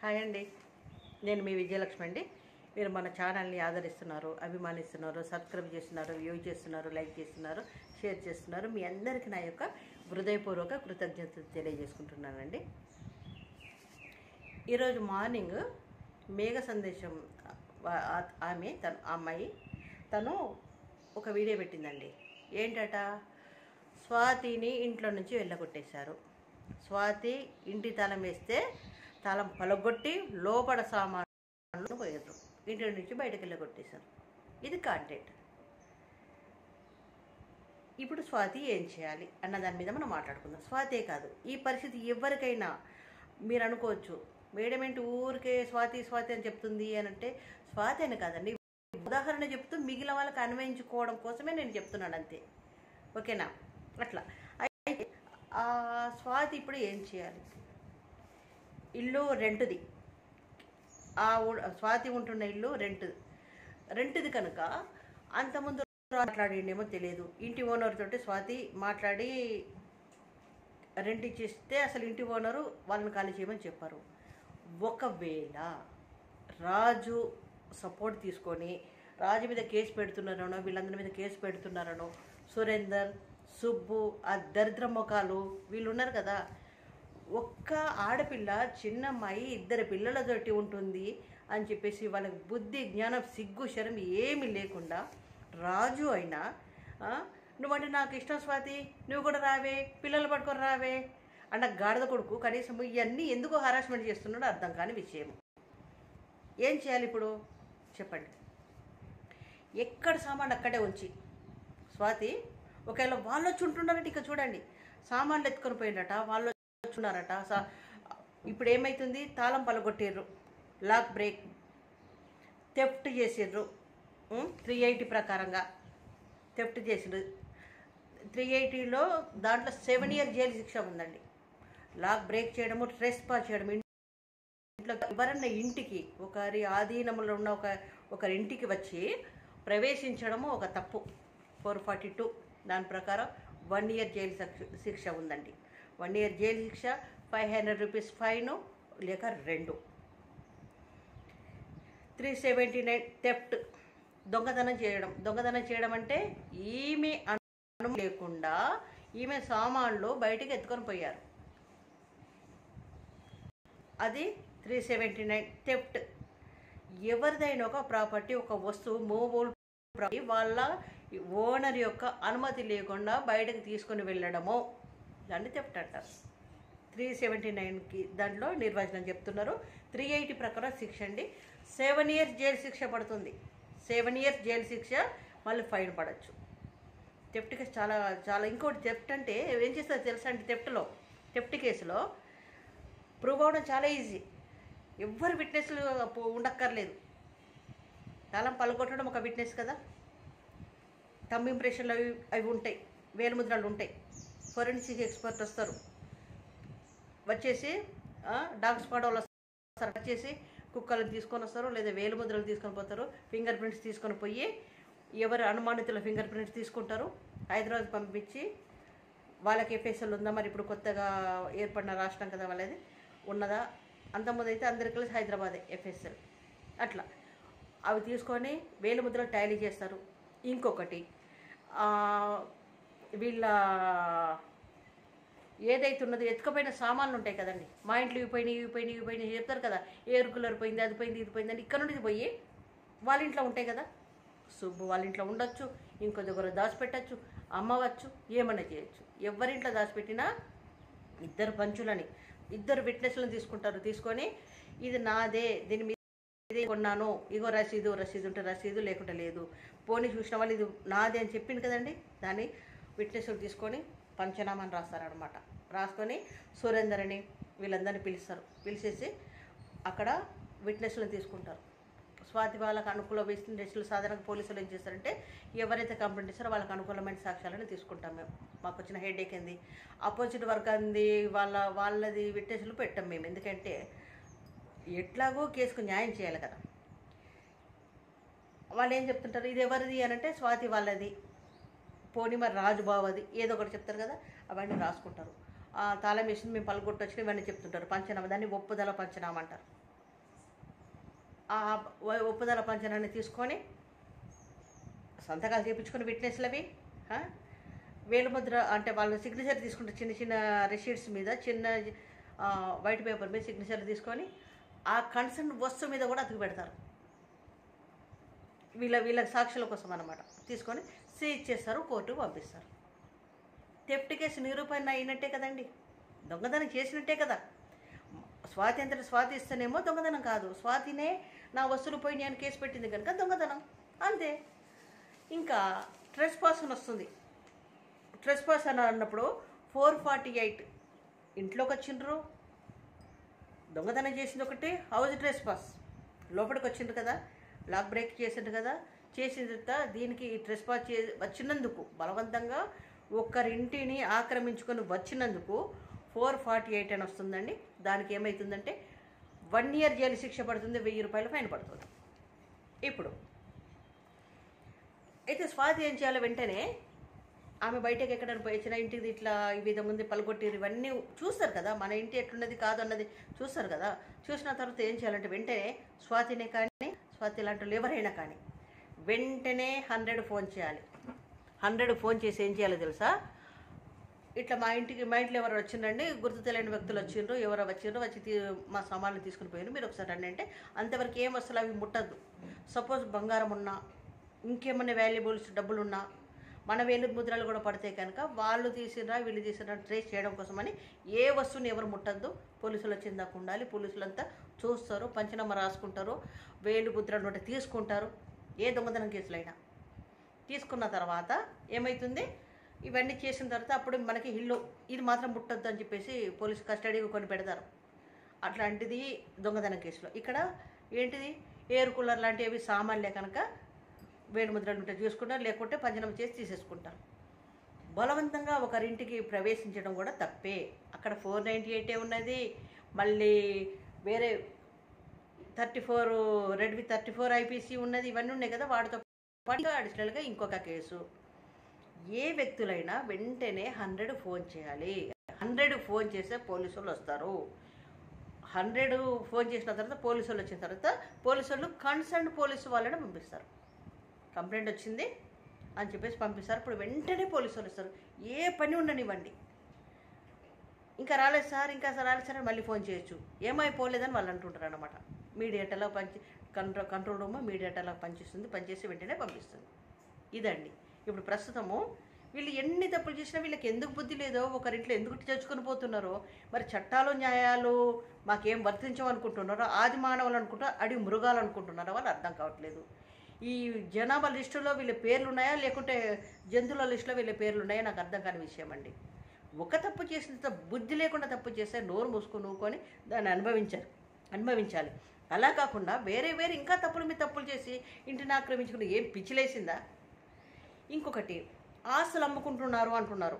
Hi అండి నేను మీ విజయలక్ష్మి అండి మీరు మన ఛానల్ని ఆదరిస్తున్నారు అభిమానిస్తున్నారు సబ్స్క్రైబ్ చేస్తున్నారు వ్యూ చేస్తున్నారు లైక్ చేస్తున్నారు షేర్ చేస్తున్నారు మీ అందరికీ నా యొక్క హృదయపూర్వక కృతజ్ఞతలు తెలియజేసుకుంటున్నానండి ఈరోజు మార్నింగ్ మేఘ సందేశం ఆ- ఆ- ఆమె తను ఆ అమ్మాయి తను ఒక వీడియో పెట్టిందండి ఏంటట స్వాతిని ఇంట్లో నుంచి వెళ్ళగొట్టేశారు స్వాతి ఇంటి తాళం వేస్తే తాళం పలగొట్టి లోపల సామాన్లు పోయారు ఇంటి నుంచి బయటకు వెళ్ళగొట్టేశారు ఇది కాంటెంట్ ఇప్పుడు స్వాతి ఏం చేయాలి అన్న దాని మీద మనం మాట్లాడుకుందాం స్వాతే కాదు ఈ పరిస్థితి ఎవరికైనా మీరు అనుకోవచ్చు మేడం ఏంటి ఊరికే స్వాతి స్వాతి అని చెప్తుంది అని అంటే స్వాతి అని కాదండి ఉదాహరణ చెప్తూ మిగిలిన వాళ్ళకి అన్వయించుకోవడం కోసమే నేను చెప్తున్నాను అంతే ఓకేనా అట్లా అయితే ఆ స్వాతి ఇప్పుడు ఏం చేయాలి ఇల్లు రెంటుది ఆ ఉ- స్వాతి ఉంటున్న ఇల్లు రెంట్ రెంట్ది కనుక అంతకుముందు మాట్లాడిండేమో తెలియదు ఇంటి ఓనర్ తోటి స్వాతి మాట్లాడి రెంట్ ఇచ్చేస్తే అసలు ఇంటి ఓనరు వాళ్ళని ఖాళీ చేయమని చెప్పారు ఒకవేళ రాజు సపోర్ట్ తీసుకొని రాజు మీద కేసు పెడుతున్నారనో వీళ్ళందరి మీద కేసు పెడుతున్నారనో సురేందర్ సుబ్బు ఆ దరిద్ర ముఖాలు వీళ్ళు ఉన్నారు కదా ఒక్క ఆడపిల్ల చిన్నమ్మాయి ఇద్దరు పిల్లలతోటి ఉంటుంది అని చెప్పేసి వాళ్ళకి బుద్ధి జ్ఞానం సిగ్గు శరం ఏమీ లేకుండా రాజు అయినా ఆ, నువ్వంటే నాకు ఇష్టం స్వాతి నువ్వు కూడా రావే పిల్లలు పట్టుకొని రావే అన్న గాడిద కొడుకు కనీసం ఇవన్నీ ఎందుకు హరాస్మెంట్ చేస్తున్నాడో అర్థం కాని విషయం ఏం చేయాలి ఇప్పుడు చెప్పండి ఎక్కడ సామాన్ అక్కడే ఉంచి స్వాతి ఒకవేళ వాళ్ళు వచ్చి ఉంటున్నారట ఇక చూడండి సామాన్లు ఎత్తుకొని పోయినట వాళ్ళు వచ్చి ఉన్నారట సా- ఇప్పుడు ఏమవుతుంది తాళం పలగొట్టిర్రు లాక్ బ్రేక్ థెఫ్ట్ చేసిర్రు త్రీ ఎయిటీ ప్రకారంగా థెఫ్ట్ చేసిండ్రు త్రీ ఎయిటీలో దాంట్లో సెవెన్ ఇయర్ జైలు శిక్ష ఉందండి లాక్ బ్రేక్ చేయడము ట్రెస్ పాస్ చేయడం ఇంట్లో ఎవరన్నా ఇంటికి ఒకరి ఆధీనంలో ఉన్న ఒక ఒకరి ఇంటికి వచ్చి ప్రవేశించడము ఒక తప్పు ఫోర్ ఫార్టీ టూ దాని ప్రకారం వన్ ఇయర్ జైలు శిక్ష- శిక్ష ఉందండి వన్ ఇయర్ జైలు శిక్ష ఫైవ్ హండ్రెడ్ రూపీస్ ఫైన్ లేక రెండు త్రీ సెవెంటీ నైన్ థెఫ్ట్ దొంగతనం చేయడం దొంగతనం చేయడం అంటే ఈమె అను లేకుండా ఈమె సామాన్లు బయటికి ఎత్తుకొని పోయారు అది త్రీ సెవెంటీ నైన్ థెఫ్ట్ ఎవరిదైనా ఒక ప్రాపర్టీ ఒక వస్తువు మూవబుల్ ప్రాపర్టీ వాళ్ళ ఓనర్ యొక్క అనుమతి లేకుండా బయటకు తీసుకొని వెళ్ళడము దాన్ని థెఫ్ట్ అంటారు త్రీ సెవెంటీ నైన్కి దాంట్లో నిర్వచనం చెప్తున్నారు త్రీ ఎయిటీ ప్రకారం శిక్ష అండి సెవెన్ ఇయర్స్ జైలు శిక్ష పడుతుంది సెవెన్ ఇయర్స్ జైలు శిక్ష మళ్ళీ ఫైన్ పడవచ్చు థెఫ్ట్ కేసు చాలా చాలా ఇంకోటి థెఫ్ట్ అంటే ఏం చేస్తారు తెలుసా అంటే థెఫ్ట్లో థెఫ్ట్ కేసులో ప్రూవ్ అవ్వడం చాలా ఈజీ ఎవ్వరు విట్నెస్లు ఉండక్కర్లేదు తాళం పలగొట్టడం ఒక విట్నెస్ కదా తమ్ ఇంప్రెషన్లు అవి అవి ఉంటాయి వేలుముద్రలు ఉంటాయి ఫోరెన్సిక్ ఎక్స్పర్ట్ వస్తారు వచ్చేసి ఆ, డాగ్ స్పాట్ వాళ్ళు వస్తారు వచ్చేసి కుక్కలను తీసుకొని వస్తారు లేదా వేలు ముద్రలు తీసుకొని పోతారు ఫింగర్ ప్రింట్స్ తీసుకొని పోయి ఎవరు అనుమానితుల ఫింగర్ ప్రింట్స్ తీసుకుంటారు హైదరాబాద్ పంపించి వాళ్ళకి ఎఫ్ఎస్ఎల్ ఉందా మరి ఇప్పుడు కొత్తగా ఏర్పడిన రాష్ట్రం కదా వాళ్ళది ఉన్నదా అంతకుముందు అయితే అందరికి కలిసి హైదరాబాదే ఎఫ్ఎస్ఎల్ అట్లా అవి తీసుకొని వేలు ముద్రలు టాలీ చేస్తారు ఇంకొకటి ఆ, వీళ్ళ ఏదైతే ఉన్నదో ఎత్తుకపోయిన సామాన్లు ఉంటాయి కదండి మా ఇంట్లో ఇవి పోయినాయి ఇవి పోయినాయి ఇవి పోయినాయి చెప్తారు కదా ఎయిర్ కూలర్ పోయింది అది పోయింది ఇది పోయింది అని ఇక్కడ నుండి పోయి వాళ్ళ ఇంట్లో ఉంటాయి కదా సుబ్బు వాళ్ళ ఇంట్లో ఉండొచ్చు ఇంకో దగ్గర దాచిపెట్టచ్చు అమ్మవచ్చు ఏమన్నా చేయొచ్చు ఎవరింట్లో దాచిపెట్టినా ఇద్దరు పంచులని ఇద్దరు విట్నెస్లను తీసుకుంటారు తీసుకొని ఇది నాదే దీని మీద ఇదే కొన్నాను ఇగో రసీదు రసీదు ఉంటే రసీదు లేకుంటే లేదు పోనీ చూసిన వాళ్ళు ఇది నాదే అని చెప్పింది కదండి దాన్ని విట్నెస్లు తీసుకొని పంచనామాని రాస్తారనమాట రాసుకొని సురేందర్ అని వీళ్ళందరినీ పిలుస్తారు పిలిచేసి అక్కడ విట్నెస్లను తీసుకుంటారు స్వాతి వాళ్ళకి అనుకూల విట్నెస్లు సాధారణంగా పోలీసులు ఏం చేస్తారంటే ఎవరైతే కంప్లైంట్ ఇస్తారో వాళ్ళకి అనుకూలమైన సాక్ష్యాలను తీసుకుంటాం మేము మాకు వచ్చిన హెడ్ ఏక్ ఏంది అపోజిట్ వర్క్ అంది వాళ్ళ వాళ్ళది విట్నెస్లు పెట్టాం మేము ఎందుకంటే ఎట్లాగో కేసుకు న్యాయం చేయాలి కదా వాళ్ళు ఏం చెప్తుంటారు ఇది ఎవరిది అని అంటే స్వాతి వాళ్ళది పోనీ మరి రాజు బావది ఏదో ఒకటి చెప్తారు కదా అవన్నీ రాసుకుంటారు ఆ తాళం వేసింది మేము పలుగొట్టొచ్చిన ఇవన్నీ చెప్తుంటారు పంచనామా దాన్ని ఒప్పుదల పంచనామా అంటారు ఆ వ- ఒప్పుదల పంచనాన్ని తీసుకొని సంతకాలు చేయించుకుని విట్నెస్లు అవి ఆ? వేలుముద్ర అంటే వాళ్ళు సిగ్నేచర్ తీసుకుంటే చిన్న చిన్న రిసీట్స్ మీద చిన్న ఆ, వైట్ పేపర్ మీద సిగ్నేచర్ తీసుకొని ఆ కన్సర్న్ వస్తువు మీద కూడా అతికి పెడతారు వీళ్ళ వీళ్ళ సాక్షుల కోసం అన్నమాట తీసుకొని సీజ్ చేస్తారు కోర్టుకు పంపిస్తారు థెఫ్ట్ కేసు నిరూపణ అయినట్టే కదండి దొంగతనం చేసినట్టే కదా స్వాతంత్ర స్వాతి ఇస్తేనేమో దొంగతనం కాదు స్వాతినే నా వస్తువులు పోయి నేను కేసు పెట్టింది కనుక దొంగతనం అంతే ఇంకా ట్రెస్ పాస్ అని వస్తుంది ట్రెస్ పాస్ అని అన్నప్పుడు ఫోర్ ఫార్టీ ఎయిట్ ఇంట్లోకి వచ్చిండ్రు దొంగతనం చేసింది ఒకటి హౌస్ ట్రెస్ పాస్ లోపలికి వచ్చిండ్రు కదా లాక్ బ్రేక్ చేసిండ్రు కదా చేసిన తర్వాత దీనికి ట్రెస్ పాస్ చే వచ్చినందుకు బలవంతంగా ఒక్కరింటిని ఆక్రమించుకొని వచ్చినందుకు ఫోర్ ఫార్టీ ఎయిట్ అని వస్తుందండి దానికి ఏమవుతుందంటే వన్ ఇయర్ జైలు శిక్ష పడుతుంది వెయ్యి రూపాయలు ఫైన్ పడుతుంది ఇప్పుడు అయితే స్వాతి ఏం చేయాలో వెంటనే ఆమె బయటకు ఎక్కడైనా పోయి వచ్చిన ఇంటికి ఇట్లా ఈ విధంగా ఉంది పలుకొట్టిరు ఇవన్నీ చూస్తారు కదా మన ఇంటి ఎట్లున్నది కాదు అన్నది చూస్తారు కదా చూసిన తర్వాత ఏం చేయాలంటే వెంటనే స్వాతినే కానీ స్వాతి లాంటి వాళ్ళు ఎవరైనా కానీ వెంటనే హండ్రెడ్ ఫోన్ చేయాలి హండ్రెడ్ ఫోన్ చేసి ఏం చేయాలో తెలుసా ఇట్లా మా ఇంటికి మా ఇంట్లో ఎవరు వచ్చిండండి గుర్తు తెలియని వ్యక్తులు వచ్చిండ్రు ఎవరో వచ్చిండ్రు వచ్చి తీ- మా సామాన్లు తీసుకుని పోయినారు మీరు ఒకసారి రండి అంటే అంతవరకు ఏం అసలు అవి ముట్టద్దు సపోజ్ బంగారం ఉన్నా ఇంకేమన్నా వాల్యుబుల్స్ డబ్బులు ఉన్నా మన వేలు ముద్రలు కూడా పడతాయి కనుక వాళ్ళు తీసిరా వీళ్ళు తీసిరా ట్రేస్ చేయడం కోసమని ఏ వస్తువుని ఎవరు ముట్టద్దు పోలీసులు వచ్చిన దాకా ఉండాలి పోలీసులంతా చూస్తారు పంచనామా రాసుకుంటారు వేలు ముద్రలు ఉంటే తీసుకుంటారు ఏ దొంగతనం కేసులైనా తీసుకున్న తర్వాత ఏమవుతుంది ఇవన్నీ చేసిన తర్వాత అప్పుడు మనకి ఇల్లు ఇది మాత్రం ముట్టొద్దు అని చెప్పేసి పోలీస్ కస్టడీకి కొని పెడతారు అట్లాంటిది దొంగతనం కేసులో ఇక్కడ ఏంటిది ఎయిర్ కూలర్ లాంటివి సామాన్లే కనుక వేణుముద్రలు ఉంటే చూసుకుంటారు లేకుంటే పంచనం చేసి తీసేసుకుంటారు బలవంతంగా ఒకరింటికి ప్రవేశించడం కూడా తప్పే అక్కడ ఫోర్ నైంటీ ఎయిటే ఉన్నది మళ్ళీ వేరే thirty four read with thirty four IPC ఉన్నది ఇవన్నీ ఉన్నాయి కదా వాటితో పాటు అడిషనల్గా ఇంకొక కేసు ఏ వ్యక్తులైనా వెంటనే హండ్రెడ్ ఫోన్ చేయాలి హండ్రెడ్ ఫోన్ చేస్తే పోలీసు వాళ్ళు వస్తారు హండ్రెడ్ ఫోన్ చేసిన తర్వాత పోలీసు వాళ్ళు వచ్చిన తర్వాత పోలీసు వాళ్ళు కన్సర్న్ పోలీసు వాళ్ళని పంపిస్తారు కంప్లైంట్ వచ్చింది అని చెప్పేసి పంపిస్తారు ఇప్పుడు వెంటనే పోలీసు వాళ్ళు వస్తారు ఏ పని ఉండనివ్వండి ఇంకా రాలేదు సార్ ఇంకా సార్ రాలేదు సార్ అని మళ్ళీ ఫోన్ చేయొచ్చు ఏమైపోలేదని వాళ్ళు అంటుంటారు అనమాట మీడియేటర్లో పంచి కంట్రోల్ కంట్రోల్ రూమ్ మీడియేటర్లో పనిచేస్తుంది పనిచేసి వెంటనే పంపిస్తుంది ఇదండి ఇప్పుడు ప్రస్తుతము వీళ్ళు ఎన్ని తప్పులు చేసినా వీళ్ళకి ఎందుకు బుద్ధి లేదో ఒకరింట్లో ఎందుకు తెచ్చుకొని పోతున్నారో మరి చట్టాలు న్యాయాలు మాకేం వర్తించమనుకుంటున్నారో ఆది మానవులు అనుకుంటారో అడి మృగాలు అనుకుంటున్నారో వాళ్ళు అర్థం కావట్లేదు ఈ జనాభా లిస్టులో వీళ్ళ పేర్లు ఉన్నాయా లేకుంటే జంతువుల లిస్టులో వీళ్ళ పేర్లు ఉన్నాయా నాకు అర్థం కాని విషయం అండి ఒక తప్పు చేసిన తర్వాత బుద్ధి లేకుండా తప్పు చేస్తే నోరు మూసుకొని ఊకొని దాన్ని అనుభవించారు అనుభవించాలి అలా కాకుండా వేరే వేరే ఇంకా తప్పుల మీద తప్పులు చేసి ఇంటిని ఆక్రమించుకుని ఏం పిచ్చిలేసిందా ఇంకొకటి ఆస్తులు అమ్ముకుంటున్నారు అంటున్నారు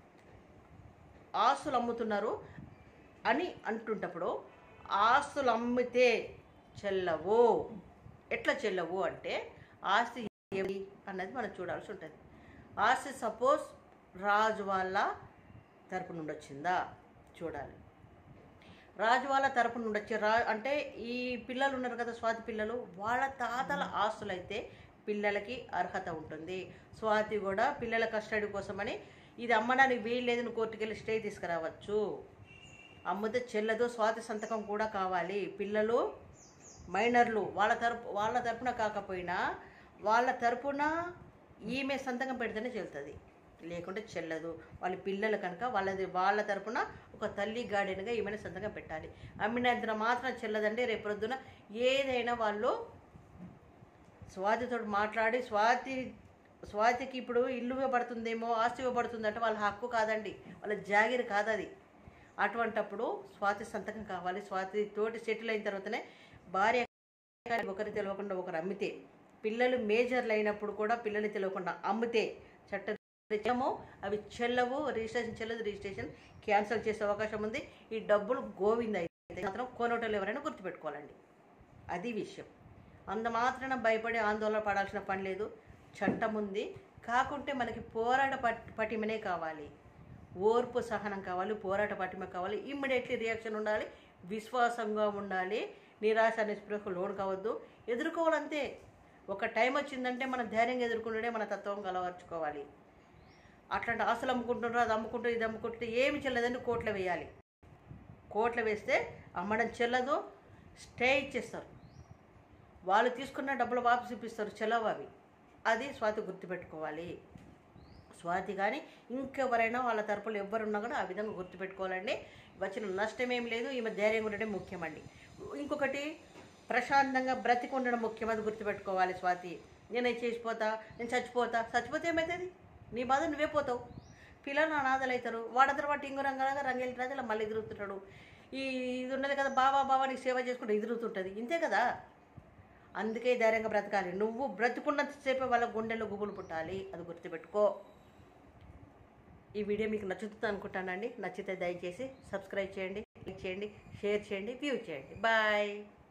ఆస్తులు అమ్ముతున్నారు అని అంటుంటప్పుడు ఆస్తులు అమ్మితే చెల్లవు ఎట్లా చెల్లవు అంటే ఆస్తి ఏమి అన్నది మనం చూడాల్సి ఉంటుంది ఆస్తి సపోజ్ రాజు వాళ్ళ తరపు నుండి వచ్చిందా చూడాలి రాజు వాళ్ళ తరపు నుండి వచ్చే రా అంటే ఈ పిల్లలు ఉన్నారు కదా స్వాతి పిల్లలు వాళ్ళ తాతల ఆస్తులైతే పిల్లలకి అర్హత ఉంటుంది స్వాతి కూడా పిల్లల కస్టడీ కోసమని ఇది అమ్మడానికి వీల్లేదు నువ్వు కోర్టుకు వెళ్ళి స్టే తీసుకురావచ్చు అమ్మితే చెల్లదు స్వాతి సంతకం కూడా కావాలి పిల్లలు మైనర్లు వాళ్ళ తరపు వాళ్ళ తరపున కాకపోయినా వాళ్ళ తరపున ఈమె సంతకం పెడితేనే చెల్తుంది లేకుంటే చెల్లదు వాళ్ళ పిల్లలు కనుక వాళ్ళది వాళ్ళ తరపున ఒక తల్లి గార్డెన్గా ఈమెను సంతకం పెట్టాలి అమ్మినంత మాత్రం చెల్లదండి రేపు పొద్దున ఏదైనా వాళ్ళు స్వాతితో మాట్లాడి స్వాతి స్వాతికి ఇప్పుడు ఇల్లు ఇవ్వబడుతుందేమో ఆస్తి ఇవ్వబడుతుందంటే వాళ్ళ హక్కు కాదండి వాళ్ళ జాగిరి కాదది అటువంటప్పుడు స్వాతి సంతకం కావాలి స్వాతి తోటి సెటిల్ అయిన తర్వాతనే భార్య ఒకరి తెలియకుండా ఒకరు అమ్మితే పిల్లలు మేజర్లు అయినప్పుడు కూడా పిల్లలు తెలియకుండా అమ్మితే చట్ట రీత్యామో అవి చెల్లవు రిజిస్ట్రేషన్ చెల్లదు రిజిస్ట్రేషన్ క్యాన్సిల్ చేసే అవకాశం ఉంది ఈ డబ్బులు గోవింద అయితే మాత్రం కొనోటలు ఎవరైనా గుర్తుపెట్టుకోవాలండి అది విషయం అంత మాత్రాన భయపడి ఆందోళన పడాల్సిన పని లేదు చట్టం ఉంది కాకుంటే మనకి పోరాట పట్ పటిమనే కావాలి ఓర్పు సహనం కావాలి పోరాట పటిమ కావాలి ఇమ్మీడియట్లీ రియాక్షన్ ఉండాలి విశ్వాసంగా ఉండాలి నిరాశ నిస్పృహకు లోను కావద్దు ఎదుర్కోవాలంతే ఒక టైం వచ్చిందంటే మనం ధైర్యంగా ఎదుర్కొంటే మన తత్వం కలవర్చుకోవాలి అట్లాంటి ఆస్తులు అమ్ముకుంటున్నారు అది అమ్ముకుంటూ ఇది అమ్ముకుంటే ఏమి చెల్లదని కోట్లు వేయాలి కోట్లు వేస్తే అమ్మడం చెల్లదు స్టే ఇచ్చేస్తారు వాళ్ళు తీసుకున్న డబ్బులు వాపసు ఇప్పిస్తారు చెల్లవు అవి అది స్వాతి గుర్తుపెట్టుకోవాలి స్వాతి కానీ ఇంకెవరైనా వాళ్ళ తరపులు ఎవరున్నా కూడా ఆ విధంగా గుర్తుపెట్టుకోవాలండి వచ్చిన నష్టం ఏం లేదు ఈమె ధైర్యంగా ఉండడం ముఖ్యమండి ఇంకొకటి ప్రశాంతంగా బ్రతికి ఉండడం ముఖ్యం అది గుర్తుపెట్టుకోవాలి స్వాతి నేను ఇది చేసిపోతా నేను చచ్చిపోతా చచ్చిపోతే ఏమవుతుంది నీ బాధ నువ్వే పోతావు పిల్లలు అనాథలు అవుతారు వాడంతా వాటి ఇంగు రంగాలుగా రంగేలి రాజులా మళ్ళీ ఎదురుతుంటాడు ఈ ఇది ఉన్నది కదా బావా బావా నీకు సేవ చేసుకుంటూ ఎదురుతుంటుంది ఇంతే కదా అందుకే ధైర్యంగా బ్రతకాలి నువ్వు బ్రతుకున్నంతసేపే వాళ్ళ గుండెల్లో గుబులు పుట్టాలి అది గుర్తుపెట్టుకో ఈ వీడియో మీకు నచ్చుతుంది అనుకుంటానండి నచ్చితే దయచేసి సబ్స్క్రైబ్ చేయండి లైక్ చేయండి షేర్ చేయండి వ్యూ చేయండి బాయ్